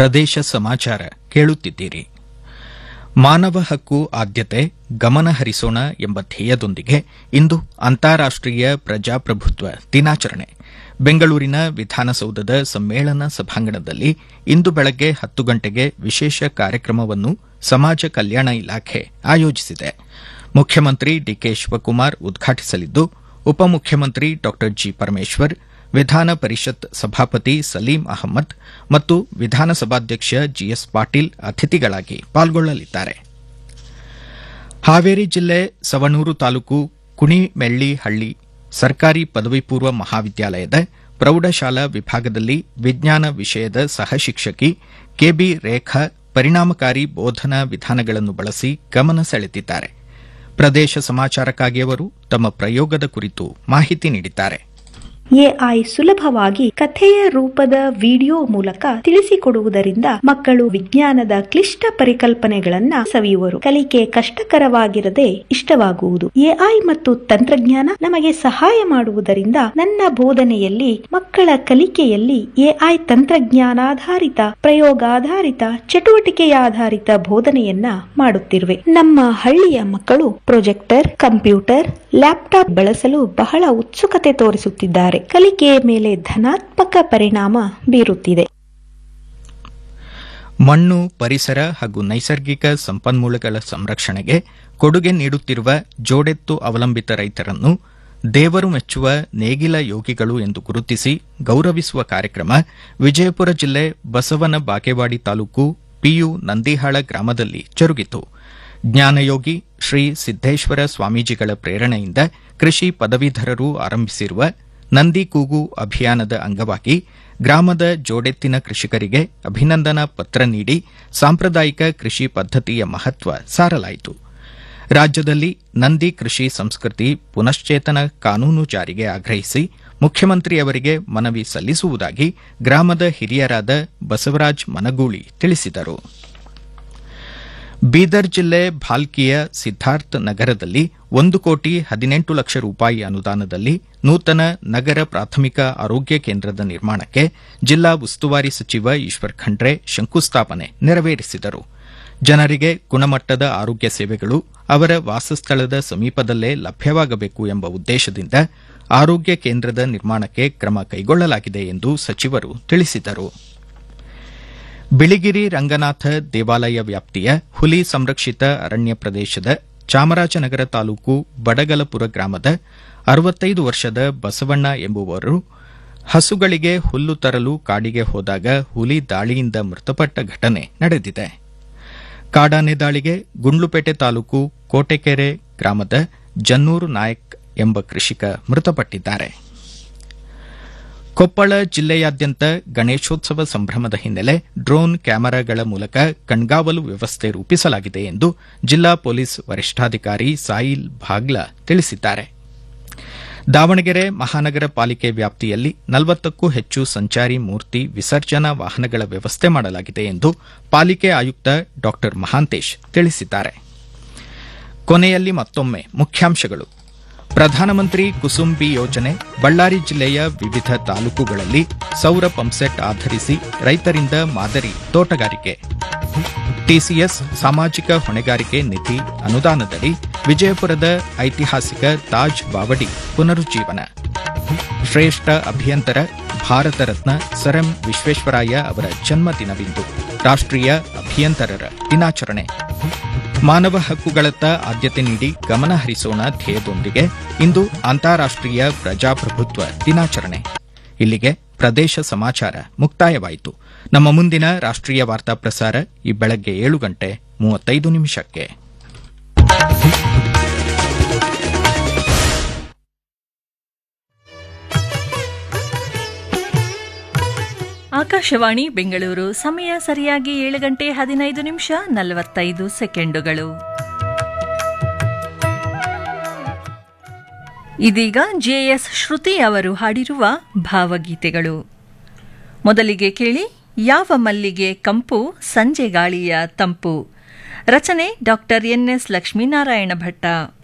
ಪ್ರದೇಶ ಸಮಾಚಾರ ಕೇಳುತ್ತಿದ್ದೀರಿ ಮಾನವ ಹಕ್ಕು ಆದ್ಯತೆ ಗಮನ ಹರಿಸೋಣ ಎಂಬ ಧ್ಯೇಯದೊಂದಿಗೆ ಇಂದು ಅಂತಾರಾಷ್ಟೀಯ ಪ್ರಜಾಪ್ರಭುತ್ವ ದಿನಾಚರಣೆ ಬೆಂಗಳೂರಿನ ವಿಧಾನಸೌಧದ ಸಮ್ಮೇಳನ ಸಭಾಂಗಣದಲ್ಲಿ ಇಂದು ಬೆಳಗ್ಗೆ ಹತ್ತು ಗಂಟೆಗೆ ವಿಶೇಷ ಕಾರ್ಯಕ್ರಮವನ್ನು ಸಮಾಜ ಕಲ್ಯಾಣ ಇಲಾಖೆ ಆಯೋಜಿಸಿದೆ ಮುಖ್ಯಮಂತ್ರಿ ಡಿಕೆ ಶಿವಕುಮಾರ್ ಉದ್ಘಾಟಿಸಲಿದ್ದು ಉಪಮುಖ್ಯಮಂತ್ರಿ ಡಾ ಜಿ ಪರಮೇಶ್ವರ್ ವಿಧಾನ ಪರಿಷತ್ ಸಭಾಪತಿ ಸಲೀಂ ಅಹಮದ್ ಮತ್ತು ವಿಧಾನಸಭಾಧ್ಯಕ್ಷ ಜಿಎಸ್ ಪಾಟೀಲ್ ಅತಿಥಿಗಳಾಗಿ ಪಾಲ್ಗೊಳ್ಳಲಿದ್ದಾರೆ ಹಾವೇರಿ ಜಿಲ್ಲೆ ಸವಣೂರು ತಾಲೂಕು ಕುಣಿಮೆಳ್ಳಿಹಳ್ಳಿ ಸರ್ಕಾರಿ ಪದವಿ ಪೂರ್ವ ಮಹಾವಿದ್ಯಾಲಯದ ಪ್ರೌಢಶಾಲಾ ವಿಭಾಗದಲ್ಲಿ ವಿಜ್ಞಾನ ವಿಷಯದ ಸಹಶಿಕ್ಷಕಿ ಕೆಬಿ ರೇಖಾ ಪರಿಣಾಮಕಾರಿ ಬೋಧನಾ ವಿಧಾನಗಳನ್ನು ಬಳಸಿ ಗಮನ ಸೆಳೆದಿದ್ದಾರೆ ಪ್ರದೇಶ ಸಮಾಚಾರಕ್ಕಾಗಿ ಅವರು ತಮ್ಮ ಪ್ರಯೋಗದ ಕುರಿತು ಮಾಹಿತಿ ನೀಡಿದ್ದಾರೆ ಎಐ ಸುಲಭವಾಗಿ ಕಥೆಯ ರೂಪದ ವಿಡಿಯೋ ಮೂಲಕ ತಿಳಿಸಿಕೊಡುವುದರಿಂದ ಮಕ್ಕಳು ವಿಜ್ಞಾನದ ಕ್ಲಿಷ್ಟ ಪರಿಕಲ್ಪನೆಗಳನ್ನ ಸವಿಯುವರು ಕಲಿಕೆ ಕಷ್ಟಕರವಾಗಿರದೆ ಇಷ್ಟವಾಗುವುದು ಎಐ ಮತ್ತು ತಂತ್ರಜ್ಞಾನ ನಮಗೆ ಸಹಾಯ ಮಾಡುವುದರಿಂದ ನನ್ನ ಬೋಧನೆಯಲ್ಲಿ ಮಕ್ಕಳ ಕಲಿಕೆಯಲ್ಲಿ ಎಐ ತಂತ್ರಜ್ಞಾನಾಧಾರಿತ ಪ್ರಯೋಗಾಧಾರಿತ ಚಟುವಟಿಕೆಯಾಧಾರಿತ ಬೋಧನೆಯನ್ನ ಮಾಡುತ್ತಿರುವೆ ನಮ್ಮ ಹಳ್ಳಿಯ ಮಕ್ಕಳು ಪ್ರೊಜೆಕ್ಟರ್ ಕಂಪ್ಯೂಟರ್ ಲ್ಯಾಪ್ಟಾಪ್ ಬಳಸಲು ಬಹಳ ಉತ್ಸುಕತೆ ತೋರಿಸುತ್ತಿದ್ದಾರೆ ಕಲಿಕೆಯ ಮೇಲೆ ಧನಾತ್ಮಕ ಪರಿಣಾಮ ಬೀರುತ್ತಿದೆ ಮಣ್ಣು ಪರಿಸರ ಹಾಗೂ ನೈಸರ್ಗಿಕ ಸಂಪನ್ಮೂಲಗಳ ಸಂರಕ್ಷಣೆಗೆ ಕೊಡುಗೆ ನೀಡುತ್ತಿರುವ ಜೋಡೆತ್ತು ಅವಲಂಬಿತ ರೈತರನ್ನು ದೇವರು ಮೆಚ್ಚುವ ನೇಗಿಲ ಯೋಗಿಗಳು ಎಂದು ಗುರುತಿಸಿ ಗೌರವಿಸುವ ಕಾರ್ಯಕ್ರಮ ವಿಜಯಪುರ ಜಿಲ್ಲೆ ಬಸವನ ಬಾಗೇವಾಡಿ ತಾಲೂಕು ಪಿಯು ನಂದಿಹಾಳ ಗ್ರಾಮದಲ್ಲಿ ಜರುಗಿತು ಜ್ಞಾನಯೋಗಿ ಶ್ರೀ ಸಿದ್ದೇಶ್ವರ ಸ್ವಾಮೀಜಿಗಳ ಪ್ರೇರಣೆಯಿಂದ ಕೃಷಿ ಪದವೀಧರರು ಆರಂಭಿಸಿರುವ ನಂದಿ ಕೂಗು ಅಭಿಯಾನದ ಅಂಗವಾಗಿ ಗ್ರಾಮದ ಜೋಡೆತ್ತಿನ ಕೃಷಿಕರಿಗೆ ಅಭಿನಂದನಾ ಪತ್ರ ನೀಡಿ ಸಾಂಪ್ರದಾಯಿಕ ಕೃಷಿ ಪದ್ದತಿಯ ಮಹತ್ವ ಸಾರಲಾಯಿತು ರಾಜ್ಯದಲ್ಲಿ ನಂದಿ ಕೃಷಿ ಸಂಸ್ಕೃತಿ ಪುನಶ್ಚೇತನ ಕಾನೂನು ಜಾರಿಗೆ ಆಗ್ರಹಿಸಿ ಮುಖ್ಯಮಂತ್ರಿಯವರಿಗೆ ಮನವಿ ಸಲ್ಲಿಸುವುದಾಗಿ ಗ್ರಾಮದ ಹಿರಿಯರಾದ ಬಸವರಾಜ್ ಮನಗೂಳಿ ತಿಳಿಸಿದರು ಬೀದರ್ ಜಿಲ್ಲೆ ಭಾಲ್ಕಿಯ ಸಿದ್ದಾರ್ಥ್ ನಗರದಲ್ಲಿ ಒಂದು ಕೋಟಿ ಹದಿನೆಂಟು ಲಕ್ಷ ರೂಪಾಯಿ ಅನುದಾನದಲ್ಲಿ ನೂತನ ನಗರ ಪ್ರಾಥಮಿಕ ಆರೋಗ್ಯ ಕೇಂದ್ರದ ನಿರ್ಮಾಣಕ್ಕೆ ಜಿಲ್ಲಾ ಉಸ್ತುವಾರಿ ಸಚಿವ ಈಶ್ವರ್ ಖಂಡ್ರೆ ಶಂಕುಸ್ಥಾಪನೆ ನೆರವೇರಿಸಿದರು ಜನರಿಗೆ ಗುಣಮಟ್ಟದ ಆರೋಗ್ಯ ಸೇವೆಗಳು ಅವರ ವಾಸಸ್ಥಳದ ಸಮೀಪದಲ್ಲೇ ಲಭ್ಯವಾಗಬೇಕು ಎಂಬ ಉದ್ದೇಶದಿಂದ ಆರೋಗ್ಯ ಕೇಂದ್ರದ ನಿರ್ಮಾಣಕ್ಕೆ ಕ್ರಮ ಕೈಗೊಳ್ಳಲಾಗಿದೆ ಎಂದು ಸಚಿವರು ತಿಳಿಸಿದರು ಬಿಳಿಗಿರಿ ರಂಗನಾಥ ದೇವಾಲಯ ವ್ಯಾಪ್ತಿಯ ಹುಲಿ ಸಂರಕ್ಷಿತ ಅರಣ್ಯ ಪ್ರದೇಶದ ಚಾಮರಾಜನಗರ ತಾಲೂಕು ಬಡಗಲಪುರ ಗ್ರಾಮದ ಅರವತ್ತೈದು ವರ್ಷದ ಬಸವಣ್ಣ ಎಂಬುವರು ಹಸುಗಳಿಗೆ ಹುಲ್ಲು ತರಲು ಕಾಡಿಗೆ ಹೋದಾಗ ಹುಲಿ ದಾಳಿಯಿಂದ ಮೃತಪಟ್ಟ ಘಟನೆ ನಡೆದಿದೆ ಕಾಡಾನೆ ದಾಳಿಗೆ ಗುಂಡ್ಲುಪೇಟೆ ತಾಲೂಕು ಕೋಟೆಕೆರೆ ಗ್ರಾಮದ ಜನ್ನೂರು ನಾಯಕ್ ಎಂಬ ಕೃಷಿಕ ಮೃತಪಟ್ಟಿದ್ದಾರೆ ಕೊಪ್ಪಳ ಜಿಲ್ಲೆಯಾದ್ಯಂತ ಗಣೇಶೋತ್ಸವ ಸಂಭ್ರಮದ ಹಿನ್ನೆಲೆ ಡ್ರೋನ್ ಕ್ಯಾಮೆರಾಗಳ ಮೂಲಕ ಕಣ್ಗಾವಲು ವ್ಯವಸ್ಥೆ ರೂಪಿಸಲಾಗಿದೆ ಎಂದು ಜಿಲ್ಲಾ ಪೊಲೀಸ್ ವರಿಷ್ಠಾಧಿಕಾರಿ ಸಾಯಿಲ್ ಭಾಗ್ಲಾ ತಿಳಿಸಿದ್ದಾರೆ ದಾವಣಗೆರೆ ಮಹಾನಗರ ಪಾಲಿಕೆ ವ್ಯಾಪ್ತಿಯಲ್ಲಿ ನಲವತ್ತಕ್ಕೂ ಹೆಚ್ಚು ಸಂಚಾರಿ ಮೂರ್ತಿ ವಿಸರ್ಜನಾ ವಾಹನಗಳ ವ್ಯವಸ್ಥೆ ಮಾಡಲಾಗಿದೆ ಎಂದು ಪಾಲಿಕೆ ಆಯುಕ್ತ ಡಾ ಮಹಾಂತೇಶ್ ತಿಳಿಸಿದ್ದಾರೆ ಕೊನೆಯಲ್ಲಿ ಮತ್ತೊಮ್ಮೆ ಮುಖ್ಯಾಂಶಗಳು ಪ್ರಧಾನಮಂತ್ರಿ ಕುಸುಂಬಿ ಯೋಜನೆ ಬಳ್ಳಾರಿ ಜಿಲ್ಲೆಯ ವಿವಿಧ ತಾಲೂಕುಗಳಲ್ಲಿ ಸೌರ ಪಂಪ್ಸೆಟ್ ಆಧರಿಸಿ ರೈತರಿಂದ ಮಾದರಿ ತೋಟಗಾರಿಕೆ ಟಿಸಿಎಸ್ ಸಾಮಾಜಿಕ ಹೊಣೆಗಾರಿಕೆ ನಿಧಿ ಅನುದಾನದಡಿ ವಿಜಯಪುರದ ಐತಿಹಾಸಿಕ ತಾಜ್ ಬಾವಡಿ ಪುನರುಜ್ಜೀವನ ಶ್ರೇಷ್ಠ ಅಭಿಯಂತರ ಭಾರತ ರತ್ನ ಸರ್ ಎಂ ವಿಶ್ವೇಶ್ವರಾಯ ಅವರ ಜನ್ಮದಿನವಿಂದು ರಾಷ್ಟ್ರೀಯ ಅಭಿಯಂತರರ ದಿನಾಚರಣೆ ಮಾನವ ಹಕ್ಕುಗಳತ್ತ ಆದ್ಯತೆ ನೀಡಿ ಗಮನ ಹರಿಸೋಣ ಧ್ಯೇಯದೊಂದಿಗೆ ಇಂದು ಅಂತಾರಾಷ್ಟೀಯ ಪ್ರಜಾಪ್ರಭುತ್ವ ದಿನಾಚರಣೆ ಇಲ್ಲಿಗೆ ಪ್ರದೇಶ ಸಮಾಚಾರ ಮುಕ್ತಾಯವಾಯಿತು ನಮ್ಮ ಮುಂದಿನ ರಾಷ್ಟ್ರೀಯ ವಾರ್ತಾ ಪ್ರಸಾರ ಈ ಬೆಳಗ್ಗೆ ಏಳು ಗಂಟೆ ಮೂವತ್ತೈದು ನಿಮಿಷಕ್ಕೆ ಆಕಾಶವಾಣಿ ಬೆಂಗಳೂರು ಸಮಯ ಸರಿಯಾಗಿ ಏಳು ಗಂಟೆ ಹದಿನೈದು ನಿಮಿಷ ನಲವತ್ತೈದು ಸೆಕೆಂಡುಗಳು ಇದೀಗ ಜೆಎಸ್ ಶ್ರುತಿ ಅವರು ಹಾಡಿರುವ ಭಾವಗೀತೆಗಳು ಮೊದಲಿಗೆ ಕೇಳಿ ಯಾವ ಮಲ್ಲಿಗೆ ಕಂಪು ಸಂಜೆ ಗಾಳಿಯ ತಂಪು ರಚನೆ ಡಾಕ್ಟರ್ ಎನ್ಎಸ್ ಲಕ್ಷ್ಮೀನಾರಾಯಣ ಭಟ್ಟ